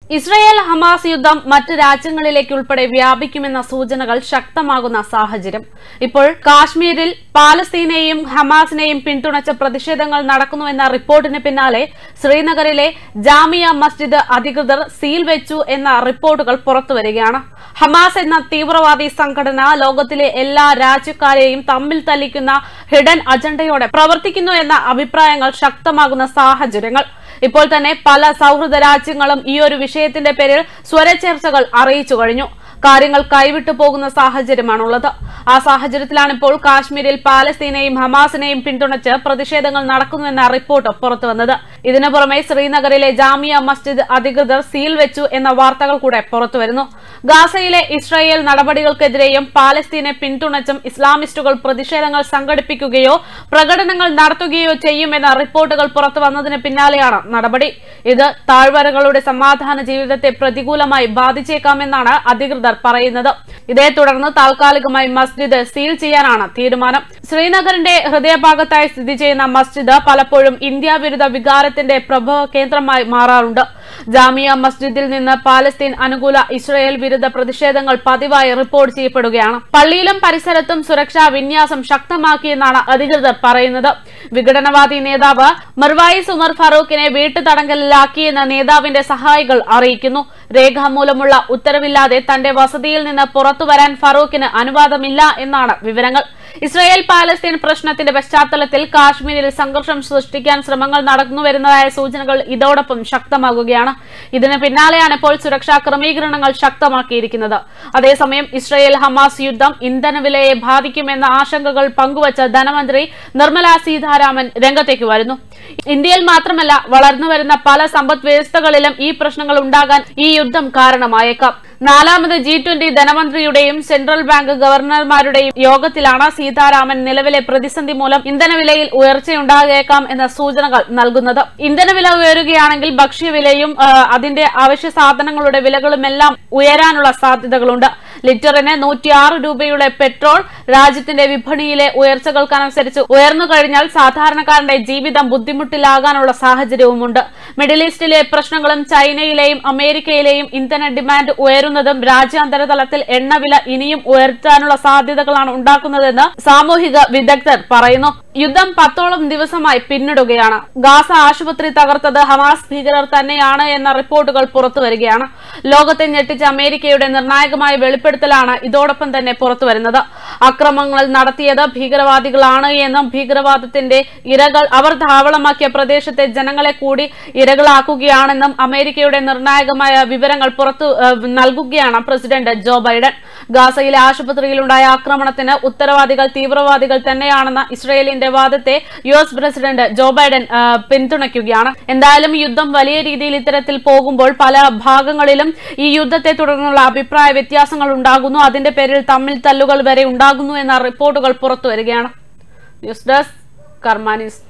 Israel Hamas യുദ്ധം മറ്റ് രാജ്യങ്ങളിലേക്ക് ഉൾപ്പെടെ വ്യാപിക്കുമെന്ന സൂചനകൾ ശക്തമാകുന്ന സാഹചര്യം ഇപ്പോൾ കാശ്മീരിൽ പാലസ്തീനെയും ഹമാസിനെയും പിന്തുണച്ച പ്രതിഷേധങ്ങൾ നടക്കുന്നുവെന്ന റിപ്പോർട്ടിന് പിന്നാലെ ശ്രീനഗറിലെ ജാമിയ മസ്ജിദ് അധികൃതർ സീൽ വെച്ചു എന്ന റിപ്പോർട്ടുകൾ പുറത്തുവരികയാണ് ഹമാസ് എന്ന തീവ്രവാദി സംഘടന ലോകത്തിലെ എല്ലാ രാജ്യക്കാരെയും തമ്മിൽ തല്ലിക്കുന്ന ഹിഡൻ അജണ്ടയോടെ പ്രവർത്തിക്കുന്നു എന്ന അഭിപ്രായങ്ങൾ ശക്തമാകുന്ന സാഹചര്യങ്ങൾ ഇപ്പോൾ തന്നെ പല സൗഹൃദ രാജ്യങ്ങളും ഈ ഒരു വിഷയത്തിന്റെ പേരിൽ സ്വരചേർച്ചകൾ അറിയിച്ചു കഴിഞ്ഞു കാര്യങ്ങൾ കൈവിട്ടു പോകുന്ന സാഹചര്യമാണുള്ളത് ആ സാഹചര്യത്തിലാണ് ഇപ്പോൾ കാശ്മീരിൽ പാലസ്തീനെയും ഹമാസിനെയും പിന്തുണച്ച് പ്രതിഷേധങ്ങൾ നടക്കുന്നുവെന്ന റിപ്പോർട്ട് പുറത്തുവന്നത് ഇതിനു പുറമെ ശ്രീനഗറിലെ ജാമിയ മസ്ജിദ് അധികൃതർ സീൽ വെച്ചു എന്ന വാർത്തകൾ കൂടെ പുറത്തുവരുന്നു ഗാസയിലെ ഇസ്രായേൽ നടപടികൾക്കെതിരെയും പാലസ്തീനെ പിന്തുണച്ചും ഇസ്ലാമിസ്റ്റുകൾ പ്രതിഷേധങ്ങൾ സംഘടിപ്പിക്കുകയോ പ്രകടനങ്ങൾ നടത്തുകയോ ചെയ്യുമെന്ന റിപ്പോർട്ടുകൾ പുറത്തു വന്നതിന് പിന്നാലെയാണ് നടപടി ഇത് താഴ്വരകളുടെ സമാധാന ജീവിതത്തെ പ്രതികൂലമായി ബാധിച്ചേക്കാമെന്നാണ് അധികൃതർ പറയുന്നത് ഇതേ തുടർന്ന് താൽക്കാലികമായി മസ്ജിദ് സീൽ ചെയ്യാനാണ് തീരുമാനം ശ്രീനഗറിന്റെ ഹൃദയഭാഗത്തായി സ്ഥിതി ചെയ്യുന്ന മസ്ജിദ് പലപ്പോഴും ഇന്ത്യ വിരുദ്ധ വികാരത്തിന്റെ പ്രഭവ കേന്ദ്രമായി മാറാറുണ്ട് ജാമിയ മസ്ജിദിൽ നിന്ന് പാലസ്തീൻ അനുകൂല ഇസ്രയേൽ വിരുദ്ധ പ്രതിഷേധങ്ങൾ പതിവായി റിപ്പോർട്ട് ചെയ്യപ്പെടുകയാണ് പള്ളിയിലും പരിസരത്തും സുരക്ഷാ വിന്യാസം ശക്തമാക്കിയെന്നാണ് അധികൃതർ പറയുന്നത് വിഘടനവാദി നേതാവ് മിർവായിസ് ഉമർ ഫറൂഖിനെ വീട്ടുതടങ്കലിലാക്കിയെന്ന് നേതാവിന്റെ സഹായികൾ അറിയിക്കുന്നു രേഖാമൂലമുള്ള ഉത്തരവില്ലാതെ തന്റെ വസതിയിൽ നിന്ന് പുറത്തുവരാൻ ഫറൂഖിന് അനുവാദമില്ല എന്നാണ് വിവരങ്ങൾ ഇസ്രായേൽ പാലസ്തീൻ പ്രശ്നത്തിന്റെ പശ്ചാത്തലത്തിൽ കാശ്മീരിൽ സംഘർഷം സൃഷ്ടിക്കാൻ ശ്രമങ്ങൾ നടന്നുവരുന്നതായ സൂചനകൾ ഇതോടൊപ്പം ശക്തമാകുകയാണ് ഇതിന് പിന്നാലെയാണ് ഇപ്പോൾ സുരക്ഷാ ക്രമീകരണങ്ങൾ ശക്തമാക്കിയിരിക്കുന്നത് അതേസമയം ഇസ്രായേൽ ഹമാസ് യുദ്ധം ഇന്ധനവിലയെ ബാധിക്കുമെന്ന ആശങ്കകൾ പങ്കുവച്ച ധനമന്ത്രി നിർമ്മല സീതാരാമൻ രംഗത്തേക്ക് വരുന്നു ഇന്ത്യയിൽ മാത്രമല്ല വളർന്നുവരുന്ന പല സമ്പദ് വ്യവസ്ഥകളിലും ഈ പ്രശ്നങ്ങൾ ഉണ്ടാകാൻ ഈ യുദ്ധം കാരണമായേക്കാം നാലാമത് ജി ട്വന്റി ധനമന്ത്രിയുടെയും സെൻട്രൽ ബാങ്ക് ഗവർണർമാരുടെയും യോഗത്തിലാണ് സീതാരാമൻ നിലവിലെ പ്രതിസന്ധി മൂലം ഇന്ധനവിലയിൽ ഉയർച്ചയുണ്ടാകേക്കാം എന്ന സൂചനകൾ നൽകുന്നത് ഇന്ധനവില ഉയരുകയാണെങ്കിൽ ഭക്ഷ്യവിലയും ആ, അതിന്റെ അവശ്യ സാധനങ്ങളുടെ വിലകളുമെല്ലാം ഉയരാനുള്ള സാധ്യതകളുണ്ട് ലിറ്ററിന് നൂറ്റിയാറ് രൂപയുടെ പെട്രോൾ രാജ്യത്തിന്റെ വിപണിയിലെ ഉയർച്ചകൾക്കനുസരിച്ച് ഉയർന്നു കഴിഞ്ഞാൽ സാധാരണക്കാരന്റെ ജീവിതം ബുദ്ധിമുട്ടിലാകാനുള്ള സാഹചര്യവുമുണ്ട് മിഡിൽ ഈസ്റ്റിലെ പ്രശ്നങ്ങളും ചൈനയിലെയും അമേരിക്കയിലെയും ഇന്ധന ഡിമാൻഡ് ഉയരുന്നതും രാജ്യാന്തര തലത്തിൽ എണ്ണവില ഇനിയും ഉയർത്താനുള്ള സാധ്യതകളാണ് ഉണ്ടാക്കുന്നതെന്ന് സാമൂഹിക വിദഗ്ധർ പറയുന്നു യുദ്ധം പത്തോളം ദിവസമായി പിന്നിടുകയാണ് ഗാസ ആശുപത്രി തകർത്തത് ഹമാസ് ഭീകരർ തന്നെയാണ് എന്ന റിപ്പോർട്ടുകൾ പുറത്തുവരികയാണ് ലോകത്തെ ഞെട്ടിച്ച അമേരിക്കയുടെ നിർണായകമായ വെളിപ്പെടുത്തലാണ് ഇതോടൊപ്പം തന്നെ പുറത്തുവരുന്നത് അക്രമങ്ങൾ നടത്തിയത് ഭീകരവാദികളാണ് എന്നും ഭീകരവാദത്തിന്റെ ഇരകൾ അവർ താവളമാക്കിയ പ്രദേശത്തെ ജനങ്ങളെ കൂടി ഇരകളാക്കുകയാണെന്നും അമേരിക്കയുടെ നിർണായകമായ വിവരങ്ങൾ പുറത്തു ഏഹ്, നൽകുകയാണ് പ്രസിഡന്റ് ജോ ബൈഡൻ ഗാസയിലെ ആശുപത്രിയിലുണ്ടായ ആക്രമണത്തിന് ഉത്തരവാദികൾ തീവ്രവാദികൾ തന്നെയാണെന്ന ഇസ്രയേലിന്റെ വാദത്തെ U S president Joe Biden ആ, പിന്തുണയ്ക്കുകയാണ് എന്തായാലും യുദ്ധം വലിയ രീതിയിൽ ഇത്തരത്തിൽ പോകുമ്പോൾ പല ഭാഗങ്ങളിലും ഈ യുദ്ധത്തെ തുടർന്നുള്ള അഭിപ്രായ വ്യത്യാസങ്ങൾ ഉണ്ടാകുന്നു അതിന്റെ പേരിൽ തമ്മിൽ തല്ലുകൾ വരെ ഉണ്ടാകുന്നു എന്ന റിപ്പോർട്ടുകൾ പുറത്തുവരികയാണ് ന്യൂസ് ഡെസ്ക് കർമാനിസ്